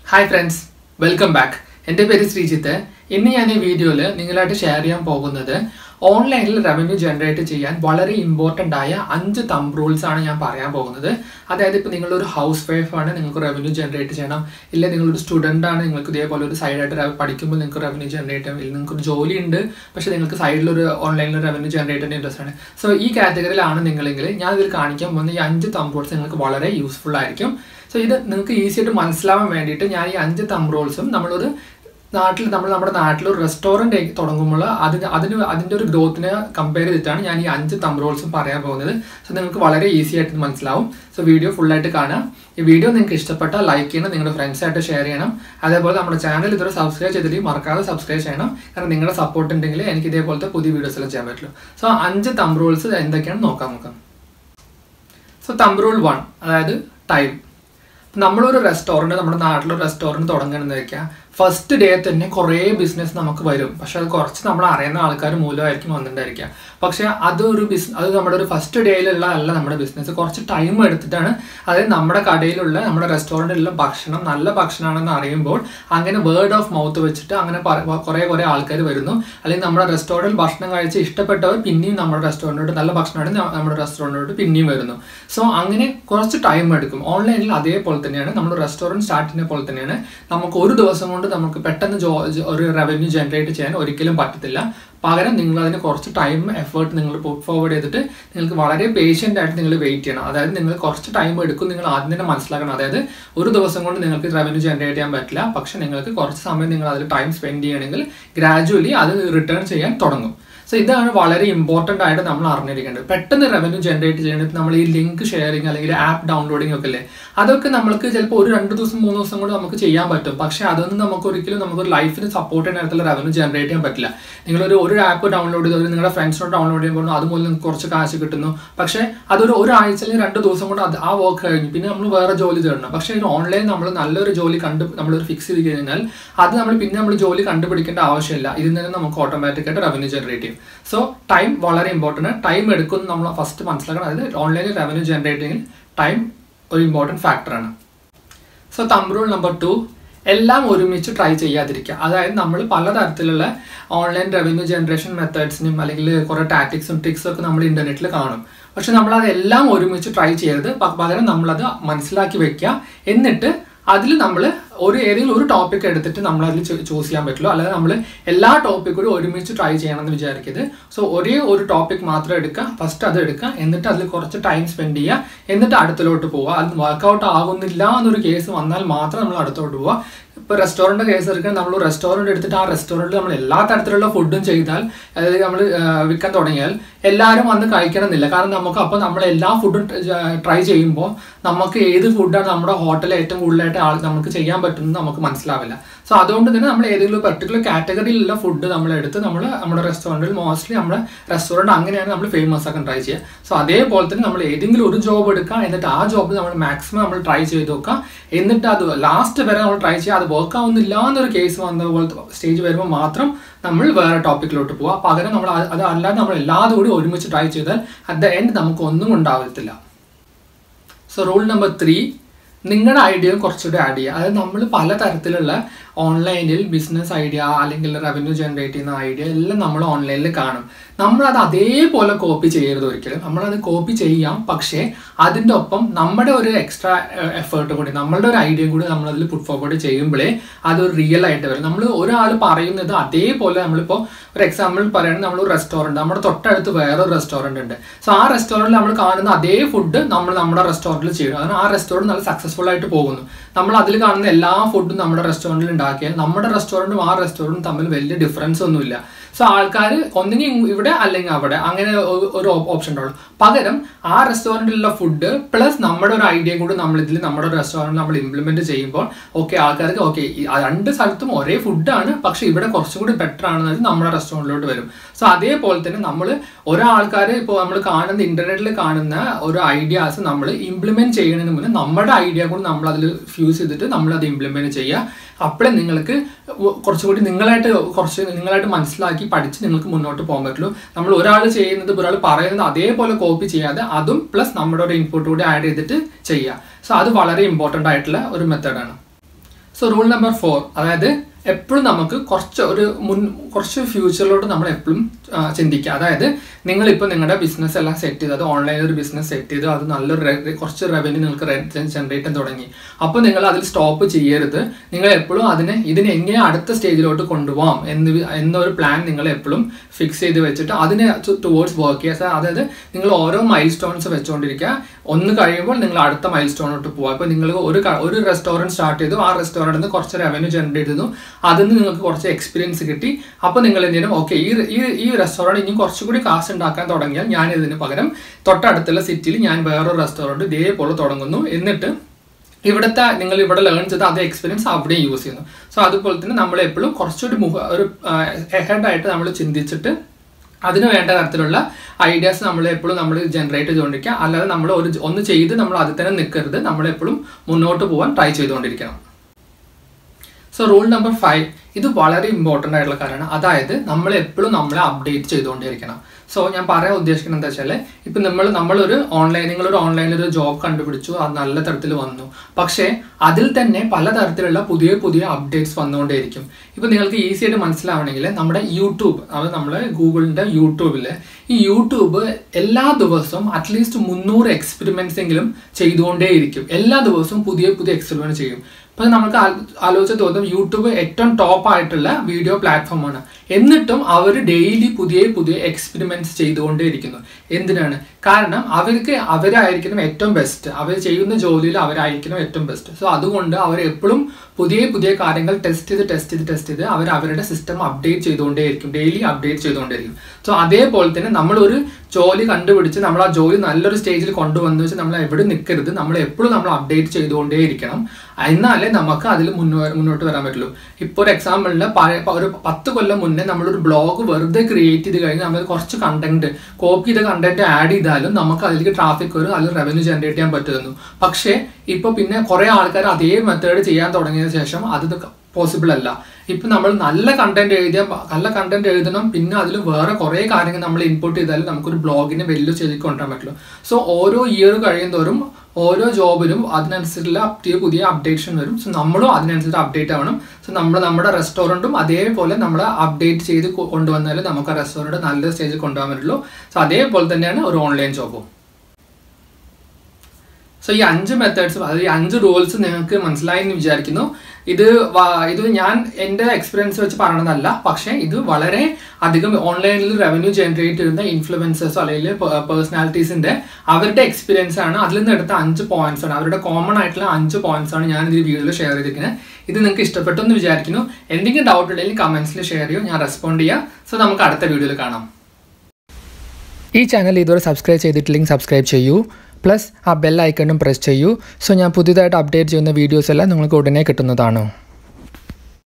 hi friends welcome back എൻ്റെ പേര് ശ്രീജിത്ത് ഇന്ന് ഞാൻ ഈ വീഡിയോയിൽ നിങ്ങളായിട്ട് ഷെയർ ചെയ്യാൻ പോകുന്നത് ഓൺലൈനിൽ റവന്യൂ ജനറേറ്റ് ചെയ്യാൻ വളരെ ഇമ്പോർട്ടൻ്റ് ആയ അഞ്ച് തമ്പ് റൂൾസ് ആണ് ഞാൻ പറയാൻ പോകുന്നത് അതായത് ഇപ്പോൾ നിങ്ങളൊരു ഹൗസ് വൈഫ് ആണ് നിങ്ങൾക്ക് റവന്യൂ ജനറേറ്റ് ചെയ്യണം ഇല്ല നിങ്ങളൊരു സ്റ്റുഡൻ്റ് ആണ് നിങ്ങൾക്ക് ഇതേപോലെ ഒരു സൈഡായിട്ട് പഠിക്കുമ്പോൾ നിങ്ങൾക്ക് റവന്യൂ ജനറേറ്റ് ചെയ്യണം ഇല്ല നിങ്ങൾക്ക് ഒരു ജോലി ഉണ്ട് പക്ഷേ നിങ്ങൾക്ക് സൈഡിൽ ഒരു ഓൺലൈനിൽ റവന്യൂ ജനറേറ്റ് ചെയ്യുന്ന ഇൻട്രസ്റ്റ് ആണ് സോ ഈ കാറ്റഗറിയിലാണ് നിങ്ങളെങ്കിൽ ഞാൻ ഇതിൽ കാണിക്കാൻ പോകുന്ന ഈ അഞ്ച് തമ്പ് റൂൾസ് നിങ്ങൾക്ക് വളരെ യൂസ്ഫുൾ ആയിരിക്കും സോ ഇത് നിങ്ങൾക്ക് ഈസി ആയിട്ട് മനസ്സിലാവാൻ വേണ്ടിയിട്ട് ഞാൻ ഈ അഞ്ച് തമ്പ് റൂൾസും നമ്മളൊരു നാട്ടിൽ നമ്മൾ നമ്മുടെ നാട്ടിൽ ഒരു റെസ്റ്റോറൻറ്റ് തുടങ്ങുമ്പോൾ അതിന് അതിന് അതിൻ്റെ ഒരു ഗ്രോത്തിനെ കമ്പയർ ചെയ്തിട്ടാണ് ഞാൻ ഈ അഞ്ച് തമ്പ് റൂൾസും പറയാൻ പോകുന്നത് സോ നിങ്ങൾക്ക് വളരെ ഈസി ആയിട്ട് ഇത് മനസ്സിലാവും സോ വീഡിയോ ഫുള്ളായിട്ട് കാണാം ഈ വീഡിയോ നിങ്ങൾക്ക് ഇഷ്ടപ്പെട്ടാൽ ലൈക്ക് ചെയ്യണം നിങ്ങളുടെ ഫ്രണ്ട്സായിട്ട് ഷെയർ ചെയ്യണം അതേപോലെ നമ്മുടെ ചാനൽ ഇതുവരെ സബ്സ്ക്രൈബ് ചെയ്തിട്ട് മറക്കാതെ സബ്സ്ക്രൈബ് ചെയ്യണം കാരണം നിങ്ങളുടെ സപ്പോർട്ട് ഉണ്ടെങ്കിൽ എനിക്ക് ഇതേപോലത്തെ പുതിയ വീഡിയോസ് എല്ലാം ചെയ്യാൻ പറ്റുള്ളൂ സോ അഞ്ച് തമ്പ് റൂൾസ് എന്തൊക്കെയാണെന്ന് നോക്കാം നോക്കാം സോ തമ്പ് റൂൾ വൺ അതായത് ടൈം നമ്മളൊരു റെസ്റ്റോറൻറ്റ് നമ്മുടെ നാട്ടിലൊരു റെസ്റ്റോറൻറ്റ് തുടങ്ങണമെന്ന് വെക്കാം ഫസ്റ്റ് ഡേ തന്നെ കുറേ ബിസിനസ് നമുക്ക് വരും പക്ഷെ അത് കുറച്ച് നമ്മൾ അറിയുന്ന ആൾക്കാർ മൂലമായിരിക്കും വന്നിട്ടുണ്ടായിരിക്കുക പക്ഷെ അതൊരു ബിസ് അത് നമ്മുടെ ഒരു ഫസ്റ്റ് ഡേയിലുള്ള അല്ല നമ്മുടെ ബിസിനസ് കുറച്ച് ടൈം എടുത്തിട്ടാണ് അതായത് നമ്മുടെ കടയിലുള്ള നമ്മുടെ റെസ്റ്റോറൻറ്റിലുള്ള ഭക്ഷണം നല്ല ഭക്ഷണമാണെന്ന് അറിയുമ്പോൾ അങ്ങനെ വേർഡ് ഓഫ് മൗത്ത് വെച്ചിട്ട് അങ്ങനെ കുറേ കുറേ ആൾക്കാർ വരുന്നു അല്ലെങ്കിൽ നമ്മുടെ റെസ്റ്റോറൻറ്റിൽ ഭക്ഷണം കഴിച്ച് ഇഷ്ടപ്പെട്ടവർ പിന്നെയും നമ്മുടെ റെസ്റ്റോറൻറ്റോട്ട് നല്ല ഭക്ഷണമാണ് നമ്മുടെ റെസ്റ്റോറൻറ്റോട്ട് പിന്നെയും വരുന്നു സോ അങ്ങനെ കുറച്ച് ടൈം എടുക്കും ഓൺലൈനിൽ അതേപോലെ തന്നെയാണ് നമ്മൾ റെസ്റ്റോറൻറ്റ് സ്റ്റാർട്ട് ചെയ്യുന്ന പോലെ തന്നെയാണ് നമുക്ക് ഒരു ദിവസം കൊണ്ട് നമുക്ക് പെട്ടെന്ന് ജോ ഒരു റവന്യൂ ജനറേറ്റ് ചെയ്യാൻ ഒരിക്കലും പറ്റത്തില്ല പകരം നിങ്ങൾ അതിന് കുറച്ച് ടൈം എഫേർട്ട് നിങ്ങൾ പുട്ട് ഫോർവേഡ് ചെയ്തിട്ട് നിങ്ങൾക്ക് വളരെ പേഷ്യൻ്റ് ആയിട്ട് നിങ്ങൾ വെയിറ്റ് ചെയ്യണം അതായത് നിങ്ങൾ കുറച്ച് ടൈം എടുക്കും നിങ്ങൾ ആദ്യം തന്നെ മനസ്സിലാക്കണം അതായത് ഒരു ദിവസം കൊണ്ട് നിങ്ങൾക്ക് റവന്യൂ ജനറേറ്റ് ചെയ്യാൻ പറ്റില്ല പക്ഷെ നിങ്ങൾക്ക് കുറച്ച് സമയം നിങ്ങൾ അതിൽ ടൈം സ്പെൻഡ് ചെയ്യണമെങ്കിൽ ഗ്രാജുവലി അത് റിട്ടേൺ ചെയ്യാൻ തുടങ്ങും സോ ഇതാണ് വളരെ ഇമ്പോർട്ടൻ്റ് ആയിട്ട് നമ്മൾ അറിഞ്ഞിരിക്കേണ്ടത് പെട്ടെന്ന് റവന്യൂ ജനറേറ്റ് ചെയ്യേണ്ടത് നമ്മൾ ഈ ലിങ്ക് ഷെയറിങ് അല്ലെങ്കിൽ ആപ്പ് ഡൗൺലോഡിംഗ് ഒക്കെ അല്ലേ അതൊക്കെ നമുക്ക് ചിലപ്പോൾ ഒരു രണ്ട് ദിവസം മൂന്ന് ദിവസം കൊണ്ട് നമുക്ക് ചെയ്യാൻ പറ്റും പക്ഷേ അതൊന്നും നമുക്ക് ഒരിക്കലും നമുക്ക് ലൈഫിന് സപ്പോർട്ട് ചെയ്യുന്ന തരത്തിലുള്ള റവന്യൂ ജനറേറ്റ് ചെയ്യാൻ പറ്റില്ല നിങ്ങളൊരു ഒരു ആപ്പ് ഡൗൺലോഡ് ചെയ്ത് നിങ്ങളുടെ ഫ്രണ്ട്സിനോട് ഡൗൺലോഡ് ചെയ്യുമ്പോൾ അതുപോലെ നിങ്ങൾക്ക് കുറച്ച് കാശ് കിട്ടുന്നു പക്ഷേ അതൊരു ഒരാഴ്ച അല്ലെങ്കിൽ രണ്ട് ദിവസം കൊണ്ട് അത് ആ വർക്ക് കഴിഞ്ഞു പിന്നെ നമ്മൾ വേറെ ജോലി തരണം പക്ഷേ ഇത് ഓൺലൈൻ നമ്മൾ നല്ലൊരു ജോലി കണ്ട് നമ്മളൊരു ഫിക്സ് ചെയ്ത് കഴിഞ്ഞാൽ അത് നമ്മൾ പിന്നെ നമ്മൾ ജോലി കണ്ടുപിടിക്കേണ്ട ആവശ്യമില്ല ഇതിൽ നിന്ന് നമുക്ക് ഓട്ടോമാറ്റിക്കായിട്ട് റവന്യൂ ജനറേറ്റ് ചെയ്യും സോ ടൈം വളരെ ഇമ്പോർട്ടൻ്റ് ടൈം എടുക്കും നമ്മൾ ഫസ്റ്റ് മനസ്സിലാക്കണം അതായത് ഓൺലൈനിൽ റവന്യൂ ജനറേറ്റിംഗിൽ ടൈം ഒരു ഇമ്പോർട്ടൻറ്റ് ഫാക്ടറാണ് so thumb rule number two എല്ലാം ഒരുമിച്ച് ട്രൈ ചെയ്യാതിരിക്കുക അതായത് നമ്മൾ പലതരത്തിലുള്ള ഓൺലൈൻ റവന്യൂ ജനറേഷൻ മെത്തേഡ്സിനും അല്ലെങ്കിൽ കുറേ ടാറ്റിക്സും ട്രിക്സും ഒക്കെ നമ്മൾ ഇൻ്റർനെറ്റിൽ കാണും പക്ഷെ നമ്മൾ അതെല്ലാം ഒരുമിച്ച് ട്രൈ ചെയ്യരുത് പകരം നമ്മളത് മനസ്സിലാക്കി വെക്കുക എന്നിട്ട് അതിൽ നമ്മൾ ഒരു ഏതെങ്കിലും ഒരു ടോപ്പിക് എടുത്തിട്ട് നമ്മൾ അതിൽ ചൂസ് ചെയ്യാൻ പറ്റുള്ളൂ അല്ലാതെ നമ്മൾ എല്ലാ ടോപ്പിക്കും ഒരുമിച്ച് ട്രൈ ചെയ്യണമെന്ന് വിചാരിക്കരുത് സോ ഒരേ ഒരു ടോപ്പിക് മാത്രം എടുക്കുക ഫസ്റ്റ് അത് എടുക്കുക എന്നിട്ട് അതിൽ കുറച്ച് ടൈം സ്പെൻഡ് ചെയ്യുക എന്നിട്ട് അടുത്തിലോട്ട് പോവുക അത് വർക്കൗട്ട് ആകുന്നില്ല എന്നൊരു കേസ് വന്നാൽ മാത്രം നമ്മൾ അടുത്തോട്ട് പോവുക ഇപ്പോൾ റെസ്റ്റോറൻറ്റ് കേസ് എടുക്കാൻ നമ്മൾ റെസ്റ്റോറൻറ്റ് എടുത്തിട്ട് ആ റെസ്റ്റോറൻറ്റിൽ നമ്മൾ എല്ലാ തരത്തിലുള്ള ഫുഡും ചെയ്താൽ അതായത് നമ്മൾ വിൽക്കാൻ തുടങ്ങിയാൽ എല്ലാവരും വന്ന് കഴിക്കണമെന്നില്ല കാരണം നമുക്ക് അപ്പോൾ നമ്മൾ എല്ലാ ഫുഡും ട്രൈ ചെയ്യുമ്പോൾ നമുക്ക് ഏത് ഫുഡാണ് നമ്മുടെ ഹോട്ടലിൽ ഏറ്റവും കൂടുതലായിട്ട് ആൾ നമുക്ക് ചെയ്യാൻ പറ്റുന്നത് നമുക്ക് മനസ്സിലാവില്ല സോ അതുകൊണ്ട് തന്നെ നമ്മൾ ഏതെങ്കിലും പെർട്ടിക്കുലർ കാറ്റഗറിയിലുള്ള ഫുഡ് നമ്മൾ എടുത്ത് നമ്മൾ നമ്മുടെ റെസ്റ്റോറൻറ്റിൽ മോസ്റ്റ്ലി നമ്മുടെ റെസ്റ്റോറൻറ്റ് അങ്ങനെയാണ് നമ്മൾ ഫേമസ് ആക്കാൻ ട്രൈ ചെയ്യുക സോ അതേപോലെ തന്നെ നമ്മൾ ഏതെങ്കിലും ഒരു ജോബ് എടുക്കുക എന്നിട്ട് ആ ജോബ് നമ്മൾ മാക്സിമം നമ്മൾ ട്രൈ ചെയ്ത് നോക്കുക എന്നിട്ട് അത് ലാസ്റ്റ് വരെ നമ്മൾ ട്രൈ ചെയ്യുക അത് വർക്ക് ആവുന്നില്ല എന്നൊരു കേസ് വന്ന പോലത്തെ സ്റ്റേജ് വരുമ്പോൾ മാത്രം നമ്മൾ വേറെ ടോപ്പിക്കിലോട്ട് പോവുക പകരം നമ്മൾ അത് അല്ലാതെ നമ്മൾ എല്ലാതും കൂടി ഒരുമിച്ച് ട്രൈ ചെയ്താൽ അറ്റ് ദ എൻഡ് നമുക്ക് ഒന്നും ഉണ്ടാവത്തില്ല സോ റൂൾ നമ്പർ ത്രീ നിങ്ങളുടെ ഐഡിയ കുറച്ചുകൂടി ആഡ് ചെയ്യുക അതായത് നമ്മൾ പലതരത്തിലുള്ള ഓൺലൈനിൽ ബിസിനസ് ഐഡിയ അല്ലെങ്കിൽ റവന്യൂ ജനറേറ്റ് ചെയ്യുന്ന ഐഡിയ എല്ലാം നമ്മൾ ഓൺലൈനിൽ കാണും നമ്മളത് അതേപോലെ കോപ്പി ചെയ്യരുത് ഒരിക്കലും നമ്മളത് കോപ്പി ചെയ്യാം പക്ഷേ അതിൻ്റെ ഒപ്പം നമ്മുടെ ഒരു എക്സ്ട്രാ എഫേർട്ട് കൂടി നമ്മളുടെ ഒരു ഐഡിയ കൂടി നമ്മളതിൽ പുട്ട് ഫോർവേഡ് ചെയ്യുമ്പോഴേ അതൊരു റിയൽ ആയിട്ട് വരും നമ്മൾ ഒരാൾ പറയുന്നത് അതേപോലെ നമ്മളിപ്പോൾ ഒരു എക്സാമ്പിൾ പറയുകയാണെങ്കിൽ നമ്മൾ ഒരു റെസ്റ്റോറൻറ്റ് നമ്മുടെ തൊട്ടടുത്ത് വേറൊരു റെസ്റ്റോറൻറ്റ് ഉണ്ട് സോ ആ റെസ്റ്റോറൻറ്റിൽ നമ്മൾ കാണുന്ന അതേ ഫുഡ് നമ്മൾ നമ്മുടെ റെസ്റ്റോറൻറ്റിൽ ചെയ്യും കാരണം ആ റെസ്റ്റോറൻറ്റ് നല്ല സക്സസ്ഫുൾ ആയിട്ട് പോകുന്നു നമ്മൾ അതിൽ കാണുന്ന എല്ലാ ഫുഡും നമ്മുടെ റെസ്റ്റോറൻറ്റിൽ ഉണ്ടാക്കിയാൽ നമ്മുടെ റെസ്റ്റോറൻറ്റും ആ റെസ്റ്റോറൻറ്റും തമ്മിൽ വലിയ ഡിഫറൻസ് ഒന്നുമില്ല സോ ആൾക്കാർ ഒന്നുകിൽ ഇവിടെ അല്ലെങ്കിൽ അവിടെ അങ്ങനെ ഒരു ഓപ്ഷൻ ഉണ്ടാവുള്ളൂ പകരം ആ റെസ്റ്റോറൻറ്റിലുള്ള ഫുഡ് പ്ലസ് നമ്മുടെ ഒരു ഐഡിയ കൂടി നമ്മൾ ഇതിൽ നമ്മുടെ റെസ്റ്റോറൻറ്റ് നമ്മൾ ഇംപ്ലിമെന്റ് ചെയ്യുമ്പോൾ ഓക്കെ ആൾക്കാർക്ക് ഓക്കെ രണ്ട് സ്ഥലത്തും ഒരേ ഫുഡാണ് പക്ഷെ ഇവിടെ കുറച്ചും കൂടി ബെറ്റർ ആണെന്നത് നമ്മുടെ റെസ്റ്റോറൻറ്റിലോട്ട് വരും സോ അതേപോലെ തന്നെ നമ്മൾ ഒരാൾക്കാർ ഇപ്പോൾ നമ്മൾ കാണുന്ന ഇന്റർനെറ്റിൽ കാണുന്ന ഒരു ഐഡിയാസ് നമ്മൾ ഇംപ്ലിമെന്റ് ചെയ്യുന്നതിന് മുന്നേ നമ്മുടെ ഐഡിയ കൂടി നമ്മൾ അതിൽ ഫ്യൂസ് ചെയ്തിട്ട് നമ്മൾ അത് ഇംപ്ലിമെന്റ് ചെയ്യുക അപ്പോഴേ നിങ്ങൾക്ക് കുറച്ചുകൂടി നിങ്ങളായിട്ട് കുറച്ച് നിങ്ങളായിട്ട് മനസ്സിലാക്കി പഠിച്ച് നിങ്ങൾക്ക് മുന്നോട്ട് പോകാൻ പറ്റുള്ളൂ നമ്മൾ ഒരാൾ ചെയ്യുന്നത് ഒരാൾ പറയുന്നത് അതേപോലെ കോപ്പി ചെയ്യാതെ അതും പ്ലസ് നമ്മുടെ ഒരു ഇൻപുട്ട് കൂടി ആഡ് ചെയ്തിട്ട് ചെയ്യുക സോ അത് വളരെ ഇമ്പോർട്ടൻ്റ് ആയിട്ടുള്ള ഒരു മെത്തേഡാണ് സോ റൂൾ നമ്പർ ഫോർ അതായത് എപ്പോഴും നമുക്ക് കുറച്ച് ഒരു മുൻ കുറച്ച് ഫ്യൂച്ചറിലോട്ട് നമ്മൾ എപ്പോഴും ചിന്തിക്കുക അതായത് നിങ്ങളിപ്പോൾ നിങ്ങളുടെ ബിസിനസ് എല്ലാം സെറ്റ് ചെയ്ത് അത് ഓൺലൈനിൽ ഒരു ബിസിനസ് സെറ്റ് ചെയ്ത് അത് നല്ലൊരു re- കുറച്ച് റവന്യൂ നിങ്ങൾക്ക് ജനറേറ്റ് ചെയ്യാൻ തുടങ്ങി അപ്പോൾ നിങ്ങൾ അതിൽ സ്റ്റോപ്പ് ചെയ്യരുത് നിങ്ങൾ എപ്പോഴും അതിനെ ഇതിനെ എങ്ങനെ അടുത്ത സ്റ്റേജിലോട്ട് കൊണ്ടുപോകാം എന്ന് വി- എന്നൊരു പ്ലാൻ നിങ്ങൾ എപ്പോഴും ഫിക്സ് ചെയ്ത് വെച്ചിട്ട് അതിനെ ടുവേർഡ്സ് വർക്ക് ചെയ്യുക അതായത് നിങ്ങൾ ഓരോ മൈൽ സ്റ്റോൺസ് വെച്ചുകൊണ്ടിരിക്കുക ഒന്ന് കഴിയുമ്പോൾ നിങ്ങൾ അടുത്ത മൈൽ സ്റ്റോണിലോട്ട് പോവുക ഇപ്പോൾ നിങ്ങൾ ഒരു ക- ഒരു റെസ്റ്റോറൻറ്റ് സ്റ്റാർട്ട് ചെയ്തു ആ റെസ്റ്റോറൻറ്റിൽ നിന്ന് കുറച്ച് റവന്യൂ ജനറേറ്റ് ചെയ്തു അതിൽ നിന്ന് നിങ്ങൾക്ക് കുറച്ച് എക്സ്പീരിയൻസ് കിട്ടി അപ്പോൾ നിങ്ങൾ എന്തെങ്കിലും ഓക്കെ ഈ ഈ ഈ റെസ്റ്റോറൻറ്റ് ഇനി കുറച്ചുകൂടി കാശ് ഉണ്ടാക്കാൻ തുടങ്ങിയാൽ ഞാൻ ഇതിന് പകരം തൊട്ടടുത്തുള്ള സിറ്റിയിൽ ഞാൻ വേറൊരു റെസ്റ്റോറൻറ്റ് ഇതേപോലെ തുടങ്ങുന്നു എന്നിട്ട് ഇവിടുത്തെ നിങ്ങൾ ഇവിടെ ലേൺ ചെയ്ത അതേ എക്സ്പീരിയൻസ് അവിടെയും യൂസ് ചെയ്യുന്നു സോ അതുപോലെ തന്നെ നമ്മൾ എപ്പോഴും കുറച്ചുകൂടി മുഖ ഒരു ഹെഡ് ആയിട്ട് നമ്മൾ ചിന്തിച്ചിട്ട് അതിന് വേണ്ട തരത്തിലുള്ള ഐഡിയാസ് നമ്മൾ എപ്പോഴും നമ്മൾ ജനറേറ്റ് ചെയ്തുകൊണ്ടിരിക്കുക അല്ലാതെ നമ്മൾ ഒരു ഒന്ന് ചെയ്ത് നമ്മൾ അതിൽ തന്നെ നിൽക്കരുത് നമ്മൾ എപ്പോഴും മുന്നോട്ട് പോകാൻ ട്രൈ ചെയ്തുകൊണ്ടിരിക്കണം സോ റൂൾ നമ്പർ ഫൈവ് ഇത് വളരെ ഇമ്പോർട്ടൻ്റ് ആയിട്ടുള്ള കാര്യമാണ് അതായത് നമ്മൾ എപ്പോഴും നമ്മളെ അപ്ഡേറ്റ് ചെയ്തുകൊണ്ടിരിക്കണം സോ ഞാൻ പറയാൻ ഉദ്ദേശിക്കുന്നത് എന്താ വെച്ചാൽ ഇപ്പം നമ്മൾ നമ്മളൊരു ഓൺലൈൻ നിങ്ങളൊരു ഓൺലൈനിൽ ഒരു ജോബ് കണ്ടുപിടിച്ചു അത് നല്ല തരത്തിൽ വന്നു പക്ഷേ അതിൽ തന്നെ പലതരത്തിലുള്ള പുതിയ പുതിയ അപ്ഡേറ്റ്സ് വന്നുകൊണ്ടേയിരിക്കും ഇപ്പം നിങ്ങൾക്ക് ഈസി ആയിട്ട് മനസ്സിലാവണമെങ്കിൽ നമ്മുടെ യൂട്യൂബ് അത് നമ്മൾ ഗൂഗിളിൻ്റെ യൂട്യൂബിൽ ഈ യൂട്യൂബ് എല്ലാ ദിവസവും അറ്റ്ലീസ്റ്റ് മുന്നൂറ് എക്സ്പെരിമെന്റ്സ് എങ്കിലും ചെയ്തുകൊണ്ടേയിരിക്കും എല്ലാ ദിവസവും പുതിയ പുതിയ എക്സ്പെരിമെന്റ് ചെയ്യും അപ്പൊ നമുക്ക് ആ- ആലോചിച്ച് തോന്നും യൂട്യൂബ് ഏറ്റവും ടോപ്പ് ആയിട്ടുള്ള വീഡിയോ പ്ലാറ്റ്ഫോമാണ് എന്നിട്ടും അവർ ഡെയിലി പുതിയ പുതിയ എക്സ്പെരിമെന്റ്സ് ചെയ്തുകൊണ്ടേയിരിക്കുന്നു എന്തിനാണ് കാരണം അവർക്ക് അവരായിരിക്കണം ഏറ്റവും ബെസ്റ്റ് അവർ ചെയ്യുന്ന ജോലിയിൽ അവരായിരിക്കണം ഏറ്റവും ബെസ്റ്റ് സോ അതുകൊണ്ട് അവർ എപ്പോഴും പുതിയ പുതിയ കാര്യങ്ങൾ ടെസ്റ്റ് ചെയ്ത് ടെസ്റ്റ് ചെയ്ത് ടെസ്റ്റ് ചെയ്ത് അവർ അവരുടെ സിസ്റ്റം അപ്ഡേറ്റ് ചെയ്തുകൊണ്ടേയിരിക്കും ഡെയിലി അപ്ഡേറ്റ് ചെയ്തുകൊണ്ടേയിരിക്കും സോ അതേപോലെ തന്നെ നമ്മളൊരു ജോലി കണ്ടുപിടിച്ച് നമ്മൾ ആ ജോലി നല്ലൊരു സ്റ്റേജിൽ കൊണ്ടുവന്ന് വെച്ച് നമ്മൾ എവിടെ നിൽക്കരുത് നമ്മൾ എപ്പോഴും നമ്മൾ അപ്ഡേറ്റ് ചെയ്തുകൊണ്ടേയിരിക്കണം എന്നാലേ നമുക്ക് അതിൽ മുന്നോ മുന്നോട്ട് വരാൻ പറ്റുള്ളൂ ഇപ്പോൾ ഒരു എക്സാമ്പിളിന് പഴയ ഒരു പത്ത് കൊല്ലം മുന്നേ നമ്മളൊരു ബ്ലോഗ് വെറുതെ ക്രിയേറ്റ് ചെയ്ത് കഴിഞ്ഞ് നമ്മൾ കുറച്ച് കണ്ടന്റ് കോപ്പി ചെയ്ത കണ്ടന്റ് ആഡ് ചെയ്താലും നമുക്ക് അതിലേക്ക് ട്രാഫിക് വരും അതിൽ റവന്യൂ ജനറേറ്റ് ചെയ്യാൻ പറ്റുന്നു പക്ഷേ ഇപ്പോൾ പിന്നെ കുറേ ആൾക്കാർ അതേ മെത്തേഡ് ചെയ്യാൻ തുടങ്ങിയ ശേഷം അത് പോസിബിൾ അല്ല ഇപ്പം നമ്മൾ നല്ല കണ്ടന്റ് എഴുതിയ നല്ല കണ്ടന്റ് എഴുതണം പിന്നെ അതിൽ വേറെ കുറേ കാര്യങ്ങൾ നമ്മൾ ഇൻപുട്ട് ചെയ്താലും നമുക്കൊരു ബ്ലോഗിനെ വലിയ ചെയ്ത് കൊണ്ടുവരാൻ പറ്റുള്ളൂ സോ ഓരോ ഇയർ കഴിയുന്തോറും ഓരോ ജോബിലും അതിനനുസരിച്ചുള്ള പുതിയ പുതിയ അപ്ഡേഷൻ വരും സോ നമ്മളും അതിനനുസരിച്ച് അപ്ഡേറ്റ് ആവണം സോ നമ്മൾ നമ്മുടെ റെസ്റ്റോറൻറ്റും അതേപോലെ നമ്മൾ അപ്ഡേറ്റ് ചെയ്ത് കൊ- കൊണ്ടുവന്നാലേ നമുക്ക് ആ റെസ്റ്റോറൻറ്റ് നല്ല സ്റ്റേജിൽ കൊണ്ടുപോകാൻ പറ്റുള്ളൂ സോ അതേപോലെ തന്നെയാണ് ഒരു ഓൺലൈൻ ജോബും സോ ഈ അഞ്ച് മെത്തേഡ്സ് അതായത് ഈ അഞ്ച് റൂൾസ് നിങ്ങൾക്ക് മനസ്സിലായി എന്ന് വിചാരിക്കുന്നു ഇത് വ- ഇത് ഞാൻ എൻ്റെ എക്സ്പീരിയൻസ് വെച്ച് പറയണതല്ല പക്ഷേ ഇത് വളരെ അധികം ഓൺലൈനിൽ റവന്യൂ ജനറേറ്റ് ചെയ്യുന്ന ഇൻഫ്ലുവൻസേഴ്സോ അല്ലെങ്കിൽ പേഴ്സണാലിറ്റീസിന്റെ അവരുടെ എക്സ്പീരിയൻസ് ആണ് അതിൽ നിന്ന് എടുത്ത അഞ്ച് പോയിന്റ്സ് ആണ് അവരുടെ കോമൺ ആയിട്ടുള്ള അഞ്ച് പോയിന്റ്സ് ആണ് ഞാൻ ഈ വീഡിയോയിൽ ഷെയർ ചെയ്തിരിക്കുന്നത് ഇത് നിങ്ങൾക്ക് ഇഷ്ടപ്പെട്ടു എന്ന് വിചാരിക്കുന്നു എന്തെങ്കിലും ഡൗട്ട് ഉണ്ടെങ്കിൽ കമന്റ്സിൽ ഷെയർ ചെയ്യും ഞാൻ റെസ്പോണ്ട് ചെയ്യാം സോ നമുക്ക് അടുത്ത വീഡിയോയിൽ കാണാം ഈ ചാനൽ ഇതുവരെ സബ്സ്ക്രൈബ് ചെയ്തിട്ടില്ലെങ്കിൽ സബ്സ്ക്രൈബ് ചെയ്യൂ പ്ലസ് ആ ബെൽ ഐക്കണും പ്രസ് ചെയ്യൂ സോ ഞാൻ പുതിയതായിട്ട് അപ്ഡേറ്റ് ചെയ്യുന്ന വീഡിയോസ് എല്ലാം നിങ്ങൾക്ക് ഉടനെ കിട്ടുന്നതാണ്